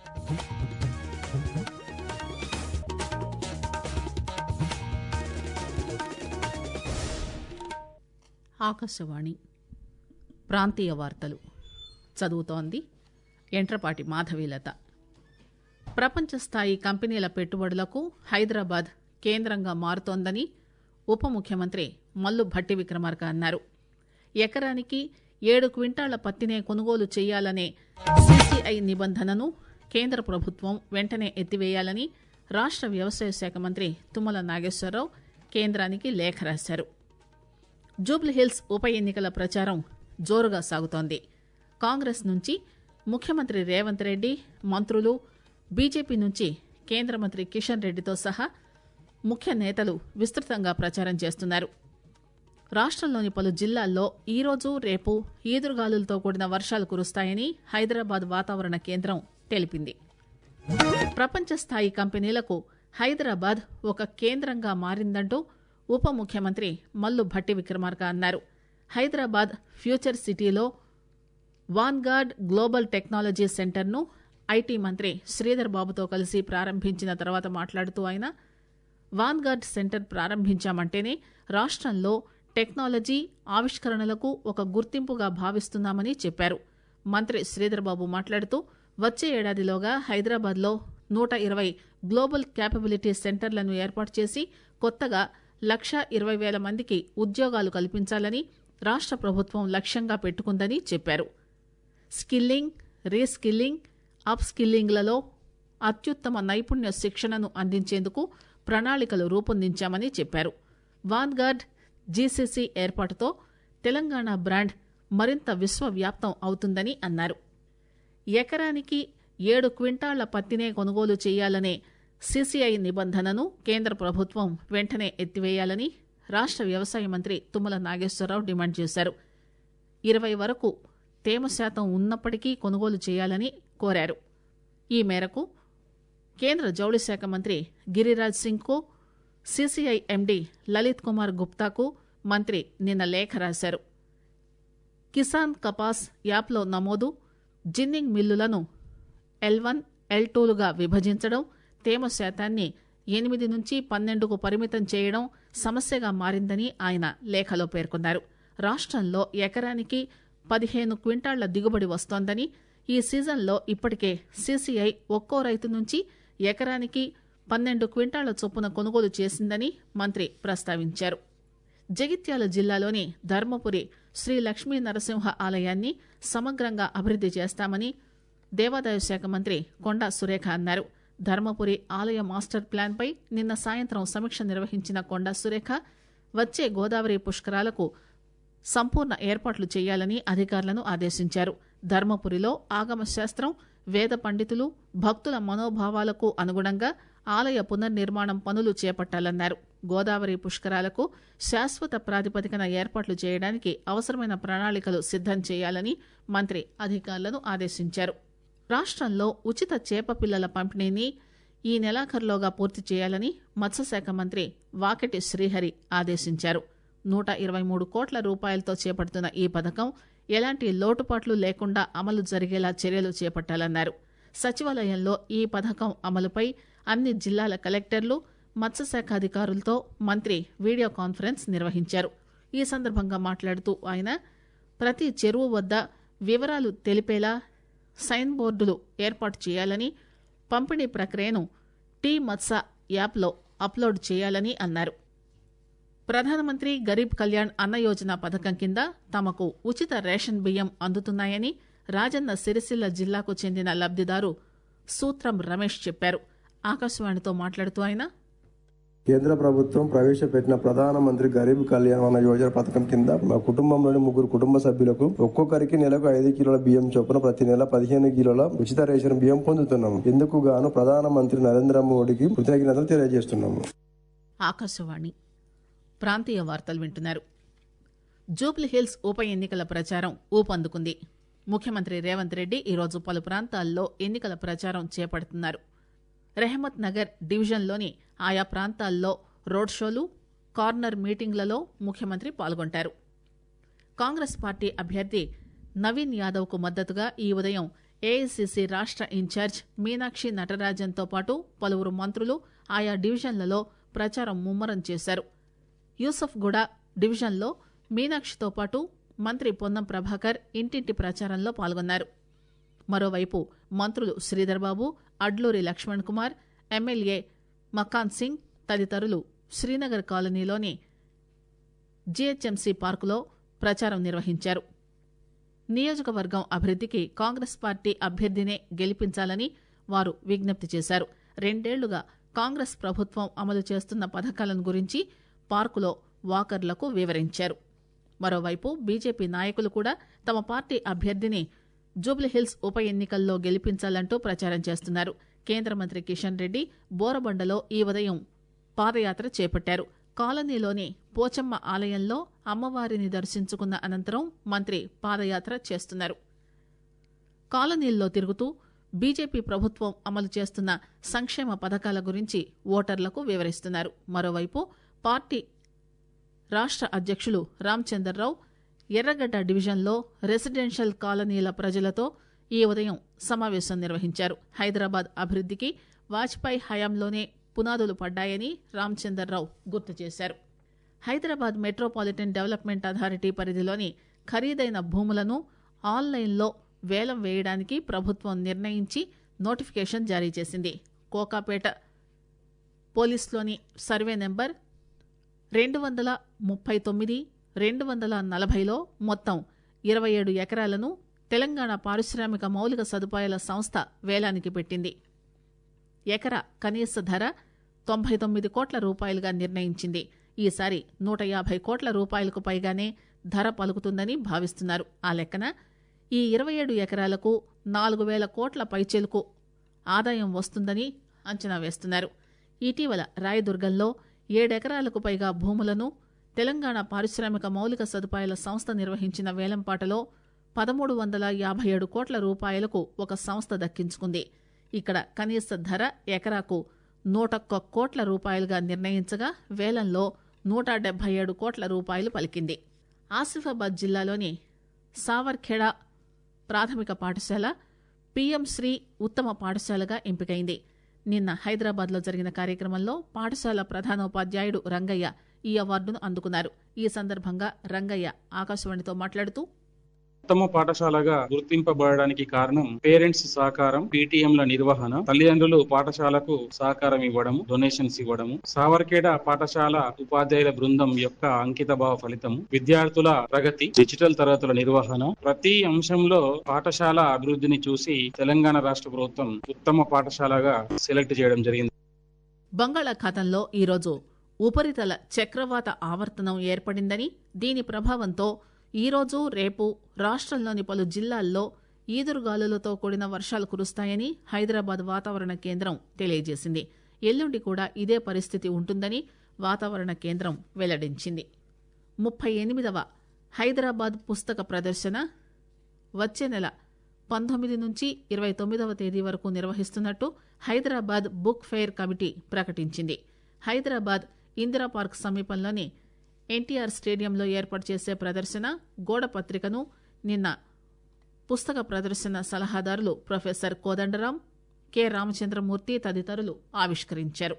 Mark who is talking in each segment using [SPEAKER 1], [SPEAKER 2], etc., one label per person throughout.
[SPEAKER 1] ఆకాశవాణి ప్రాంతీయ వార్తలు చదువుతోంది ఎంట్రపాటి మాధవీలత ప్రపంచ స్థాయి కంపెనీల పెట్టుబడులకు హైదరాబాద్ కేంద్రంగా మారుతోందని ఉప ముఖ్యమంత్రి మల్లు భట్టి విక్రమార్క అన్నారు ఎకరానికి ఏడు క్వింటాళ్ల పత్తినే కొనుగోలు చేయాలనే సీసీఐ నిబంధనను కేంద్ర ప్రభుత్వం వెంటనే ఎత్తివేయాలని రాష్ట వ్యవసాయ శాఖ మంత్రి తుమ్మల నాగేశ్వరరావు కేంద్రానికి లేఖ రాశారు జూబ్లీహిల్స్ ఉప ఎన్నికల ప్రచారం జోరుగా సాగుతోంది కాంగ్రెస్ నుంచి ముఖ్యమంత్రి రేవంత్ రెడ్డి మంత్రులు బీజేపీ నుంచి కేంద్ర మంత్రి కిషన్ రెడ్డితో సహా ముఖ్య నేతలు విస్తృతంగా ప్రచారం చేస్తున్నారు రాష్టంలోని పలు జిల్లాల్లో ఈరోజు రేపు ఈదురుగాలులతో కూడిన వర్షాలు కురుస్తాయని హైదరాబాద్ వాతావరణ కేంద్రం తెలిపింది ప్రపంచ స్థాయి కంపెనీలకు హైదరాబాద్ ఒక కేంద్రంగా మారిందంటూ ఉప ముఖ్యమంత్రి మల్లు భట్టి విక్రమార్క అన్నారు హైదరాబాద్ ఫ్యూచర్ సిటీలో వాన్గార్డ్ గ్లోబల్ టెక్నాలజీ సెంటర్ను ఐటీ మంత్రి శ్రీధర్ బాబుతో కలిసి ప్రారంభించిన తర్వాత మాట్లాడుతూ ఆయన వాన్గార్డ్ సెంటర్ ప్రారంభించామంటేనే రాష్టంలో టెక్నాలజీ ఆవిష్కరణలకు ఒక గుర్తింపుగా భావిస్తున్నామని చెప్పారు మంత్రి శ్రీధర్ బాబు మాట్లాడుతూ వచ్చే ఏడాదిలోగా హైదరాబాద్లో నూట ఇరవై గ్లోబల్ క్యాపబిలిటీ సెంటర్లను ఏర్పాటు చేసి కొత్తగా లక్ష ఇరవై వేల మందికి ఉద్యోగాలు కల్పించాలని రాష్ట ప్రభుత్వం లక్ష్యంగా పెట్టుకుందని చెప్పారు స్కిల్లింగ్ రీస్కిల్లింగ్ అప్ స్కిల్లింగ్లలో అత్యుత్తమ నైపుణ్య శిక్షణను అందించేందుకు ప్రణాళికలు రూపొందించామని చెప్పారు వాన్గార్డ్ జీసీసీ ఏర్పాటుతో తెలంగాణ బ్రాండ్ మరింత విశ్వవ్యాప్తం అవుతుందని అన్నారు ఎకరానికి ఏడు క్వింటాళ్ల పత్తినే కొనుగోలు చేయాలనే సీసీఐ నిబంధనను కేంద్ర ప్రభుత్వం వెంటనే ఎత్తివేయాలని రాష్ట వ్యవసాయ మంత్రి తుమ్మల నాగేశ్వరరావు డిమాండ్ చేశారు ఇరవై వరకు తేమ శాతం ఉన్నప్పటికీ కొనుగోలు చేయాలని కోరారు ఈ మేరకు కేంద్ర జౌళి శాఖ మంత్రి గిరిరాజ్ సింగ్కు సీసీఐ ఎండీ లలిత్ కుమార్ గుప్తాకు మంత్రి నిన్న లేఖ రాశారు కిసాన్ కపాస్ యాప్లో నమోదు జిన్నింగ్ మిల్లులను ఎల్ వన్ ఎల్ టూలుగా విభజించడం తేమ శాతాన్ని ఎనిమిది నుంచి పన్నెండుకు పరిమితం చేయడం సమస్యగా మారిందని ఆయన లేఖలో పేర్కొన్నారు రాష్టంలో ఎకరానికి పదిహేను క్వింటాళ్ల దిగుబడి వస్తోందని ఈ సీజన్లో ఇప్పటికే సీసీఐ ఒక్కో రైతు నుంచి ఎకరానికి పన్నెండు క్వింటాళ్ల చొప్పున కొనుగోలు చేసిందని మంత్రి ప్రస్తావించారు జగిత్యాల జిల్లాలోని ధర్మపురి శ్రీ లక్ష్మీ నరసింహ ఆలయాన్ని సమగ్రంగా అభివృద్ది చేస్తామని దేవాదాయ శాఖ మంత్రి కొండా సురేఖ అన్నారు ధర్మపురి ఆలయ మాస్టర్ ప్లాన్పై నిన్న సాయంత్రం సమీక్ష నిర్వహించిన కొండా సురేఖ వచ్చే గోదావరి పుష్కరాలకు సంపూర్ణ ఏర్పాట్లు చేయాలని అధికారులను ఆదేశించారు ధర్మపురిలో ఆగమ శాస్త్రం వేద పండితులు భక్తుల మనోభావాలకు అనుగుణంగా ఆలయ పునర్నిర్మాణం పనులు చేపట్టాలన్నారు గోదావరి పుష్కరాలకు శాశ్వత ప్రాతిపదికన ఏర్పాట్లు చేయడానికి అవసరమైన ప్రణాళికలు సిద్దం చేయాలని మంత్రి అధికారులను ఆదేశించారు రాష్టంలో ఉచిత చేప పిల్లల పంపిణీని ఈ నెలాఖరులోగా పూర్తి చేయాలని మత్స్యశాఖ మంత్రి వాకెటి శ్రీహరి ఆదేశించారు నూట ఇరవై మూడు కోట్ల రూపాయలతో చేపడుతున్న ఈ పథకం ఎలాంటి లోటుపాట్లు లేకుండా అమలు జరిగేలా చర్యలు చేపట్టాలన్నారు సచివాలయంలో ఈ పథకం అమలుపై అన్ని జిల్లాల కలెక్టర్లు మత్స్యశాఖ అధికారులతో మంత్రి వీడియో కాన్ఫరెన్స్ నిర్వహించారు ఈ సందర్భంగా మాట్లాడుతూ ఆయన ప్రతి చెరువు వద్ద వివరాలు తెలిపేలా సైన్ బోర్డులు ఏర్పాటు చేయాలని పంపిణీ ప్రక్రియను టీ మత్స యాప్లో అప్లోడ్ చేయాలని అన్నారు ప్రధానమంత్రి గరీబ్ కళ్యాణ్ అన్న యోజన పథకం కింద తమకు ఉచిత రేషన్ బియ్యం అందుతున్నాయని రాజన్న సిరిసిల్ల జిల్లాకు చెందిన లబ్దిదారు సూత్రం రమేష్ చెప్పారు ఆకాశవాణితో మాట్లాడుతూ ఆయన
[SPEAKER 2] కేంద్ర ప్రభుత్వం ప్రవేశపెట్టిన ప్రధానమంత్రి గరీబ్ కళ్యాణ్ అన్న యోజన పథకం కింద మా కుటుంబంలోని ముగ్గురు కుటుంబ సభ్యులకు ఒక్కొక్కరికి నెలకు ఐదు కిలోల బియ్యం చొప్పున ప్రతి నెల పదిహేను కిలోల ఉచిత రేషన్ బియ్యం పొందుతున్నాము ఇందుకు గాను ప్రధానమంత్రి నరేంద్ర మోడీకి కృతజ్ఞతలు తెలియజేస్తున్నాము
[SPEAKER 1] ఆకాశవాణి ప్రాంతీయ వార్తలు వింటున్నారు జూబ్లీహిల్స్ ఉప ఎన్నికల ప్రచారం ఊపందుకుంది ముఖ్యమంత్రి రేవంత్ రెడ్డి ఈరోజు పలు ప్రాంతాల్లో ఎన్నికల ప్రచారం చేపడుతున్నారు రెహమత్ నగర్ డివిజన్లోని ఆయా ప్రాంతాల్లో రోడ్ షోలు కార్నర్ మీటింగ్లలో ముఖ్యమంత్రి పాల్గొంటారు కాంగ్రెస్ పార్టీ అభ్యర్థి నవీన్ యాదవ్కు మద్దతుగా ఈ ఉదయం ఏఐసిసి రాష్ట ఇన్ఛార్జ్ మీనాక్షి నటరాజన్తో పాటు పలువురు మంత్రులు ఆయా డివిజన్లలో ప్రచారం ముమ్మరం చేశారు యూసఫ్గూడ డివిజన్లో మీనాక్షితో పాటు మంత్రి పొన్నం ప్రభాకర్ ఇంటింటి ప్రచారంలో పాల్గొన్నారు మరోవైపు మంత్రులు శ్రీధర్బాబు అడ్లూరి లక్ష్మణ్ కుమార్ ఎమ్మెల్యే మకాన్ సింగ్ తదితరులు శ్రీనగర్ కాలనీలోని జీహెచ్ఎంసీ పార్కులో ప్రచారం నిర్వహించారు నియోజకవర్గం అభివృద్దికి కాంగ్రెస్ పార్టీ అభ్యర్థినే గెలిపించాలని వారు విజ్ఞప్తి చేశారు రెండేళ్లుగా కాంగ్రెస్ ప్రభుత్వం అమలు చేస్తున్న పథకాలను గురించి పార్కులో వాకర్లకు వివరించారు మరోవైపు బీజేపీ నాయకులు కూడా తమ పార్టీ అభ్యర్థిని జూబ్లీహిల్స్ ఉప ఎన్నికల్లో గెలిపించాలంటూ ప్రచారం చేస్తున్నారు కేంద్ర మంత్రి కిషన్ రెడ్డి బోరబండలో ఈ ఉదయం పాదయాత్ర చేపట్టారు కాలనీలోని పోచమ్మ ఆలయంలో అమ్మవారిని దర్శించుకున్న అనంతరం మంత్రి పాదయాత్ర చేస్తున్నారు కాలనీల్లో తిరుగుతూ బీజేపీ ప్రభుత్వం అమలు చేస్తున్న సంక్షేమ పథకాల గురించి ఓటర్లకు వివరిస్తున్నారు మరోవైపు పార్టీ రాష్ట అధ్యక్షులు రామచందర్రావు ఎర్రగడ్డ డివిజన్లో రెసిడెన్షియల్ కాలనీల ప్రజలతో ఈ ఉదయం సమావేశం నిర్వహించారు హైదరాబాద్ అభివృద్దికి వాజ్పేయి హయాంలోనే పునాదులు పడ్డాయని రామచందర్రావు గుర్తు చేశారు హైదరాబాద్ మెట్రోపాలిటన్ డెవలప్మెంట్ అథారిటీ పరిధిలోని ఖరీదైన భూములను ఆన్లైన్లో వేలం వేయడానికి ప్రభుత్వం నిర్ణయించి నోటిఫికేషన్ జారీ చేసింది కోకాపేట పోలీస్లోని సర్వే నెంబర్ రెండు వందల ముప్పై తొమ్మిది రెండు వందల నలభైలో మొత్తం ఇరవై ఏడు ఎకరాలను తెలంగాణ పారిశ్రామిక మౌలిక సదుపాయాల సంస్థ వేలానికి పెట్టింది ఎకరా కనీస ధర తొంభై తొమ్మిది కోట్ల రూపాయలుగా నిర్ణయించింది ఈసారి నూట యాభై కోట్ల రూపాయలకు పైగానే ధర పలుకుతుందని భావిస్తున్నారు ఆ లెక్కన ఈ ఇరవై ఏడు ఎకరాలకు నాలుగు వేల కోట్ల పైచెలకు ఆదాయం వస్తుందని అంచనా వేస్తున్నారు ఇటీవల రాయదుర్గంలో ఏడెకరాలకు పైగా భూములను తెలంగాణ పారిశ్రామిక మౌలిక సదుపాయాల సంస్థ నిర్వహించిన వేలంపాటలో పదమూడు వందల యాభై ఏడు కోట్ల రూపాయలకు ఒక సంస్థ దక్కించుకుంది ఇక్కడ కనీస ధర ఎకరాకు నూటొక్క కోట్ల రూపాయలుగా నిర్ణయించగా వేలంలో నూట డెబ్బై ఏడు కోట్ల రూపాయలు పలికింది ఆసిఫాబాద్ జిల్లాలోని సావర్ఖేడా ప్రాథమిక పాఠశాల పీఎం శ్రీ ఉత్తమ పాఠశాలగా ఎంపికైంది నిన్న హైదరాబాద్లో జరిగిన కార్యక్రమంలో పాఠశాల ప్రధానోపాధ్యాయుడు రంగయ్య ఈ అవార్డును అందుకున్నారు ఈ సందర్భంగా రంగయ్య ఆకాశవాణితో మాట్లాడుతూ
[SPEAKER 3] ఉత్తమ పాఠశాలగా గుర్తింపబడడానికి కారణం పేరెంట్స్ సహకారం పీటీఎంల నిర్వహణ తల్లిదండ్రులు పాఠశాలకు సహకారం ఇవ్వడం డొనేషన్స్ ఇవ్వడము సావర్కేడ పాఠశాల ఉపాధ్యాయుల బృందం యొక్క అంకిత భావ ఫలితం విద్యార్థుల ప్రగతి డిజిటల్ తరగతుల నిర్వహణ ప్రతి అంశంలో పాఠశాల అభివృద్ధిని చూసి తెలంగాణ రాష్ట్ర ప్రభుత్వం ఉత్తమ పాఠశాలగా సెలెక్ట్ చేయడం జరిగింది
[SPEAKER 1] బంగాళాఖాతంలో ఈరోజు ఉపరితల చక్రవాత ఆవర్తనం ఏర్పడిందని దీని ప్రభావంతో ఈరోజు రేపు రాష్ట్రంలోని పలు జిల్లాల్లో ఈదురుగాలులతో కూడిన వర్షాలు కురుస్తాయని హైదరాబాద్ వాతావరణ కేంద్రం తెలియజేసింది ఎల్లుండి కూడా ఇదే పరిస్థితి ఉంటుందని వాతావరణ కేంద్రం వెల్లడించింది ముప్పై ఎనిమిదవ హైదరాబాద్ పుస్తక ప్రదర్శన వచ్చే నెల పంతొమ్మిది నుంచి ఇరవై తొమ్మిదవ తేదీ వరకు నిర్వహిస్తున్నట్టు హైదరాబాద్ బుక్ ఫెయిర్ కమిటీ ప్రకటించింది హైదరాబాద్ ఇందిరా పార్క్ సమీపంలోని ఎన్టీఆర్ స్టేడియంలో ఏర్పాటు చేసే ప్రదర్శన గోడ పత్రికను నిన్న పుస్తక ప్రదర్శన సలహాదారులు ప్రొఫెసర్ కోదండరాం కె రామచంద్రమూర్తి తదితరులు ఆవిష్కరించారు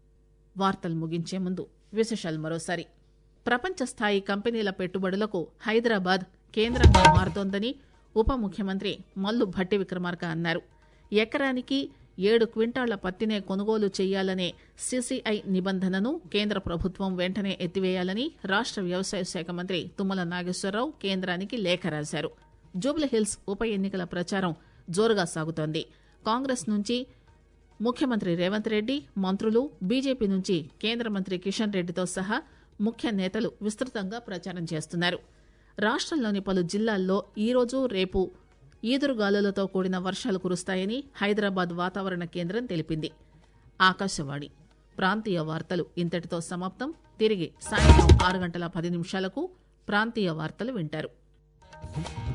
[SPEAKER 1] వార్తలు ముగించే ముందు విశేషాలు మరోసారి ప్రపంచ స్థాయి కంపెనీల పెట్టుబడులకు హైదరాబాద్ కేంద్రంగా మారుతోందని ఉప ముఖ్యమంత్రి మల్లు భట్టి విక్రమార్క అన్నారు ఎకరానికి ఏడు క్వింటాళ్ల పత్తినే కొనుగోలు చేయాలనే సీసీఐ నిబంధనను కేంద్ర ప్రభుత్వం వెంటనే ఎత్తివేయాలని రాష్ట వ్యవసాయ శాఖ మంత్రి తుమ్మల నాగేశ్వరరావు కేంద్రానికి లేఖ రాశారు జూబ్లీహిల్స్ ఉప ఎన్నికల ప్రచారం జోరుగా సాగుతోంది కాంగ్రెస్ నుంచి ముఖ్యమంత్రి రేవంత్ రెడ్డి మంత్రులు బీజేపీ నుంచి కేంద్ర మంత్రి కిషన్ రెడ్డితో సహా ముఖ్య నేతలు విస్తృతంగా ప్రచారం చేస్తున్నారు రాష్ట్రంలోని పలు జిల్లాల్లో ఈరోజు రేపు ఈదురుగాలులతో కూడిన వర్షాలు కురుస్తాయని హైదరాబాద్ వాతావరణ కేంద్రం తెలిపింది ఆకాశవాణి ప్రాంతీయ వార్తలు ఇంతటితో సమాప్తం తిరిగి సాయంత్రం ఆరు గంటల పది నిమిషాలకు ప్రాంతీయ వార్తలు వింటారు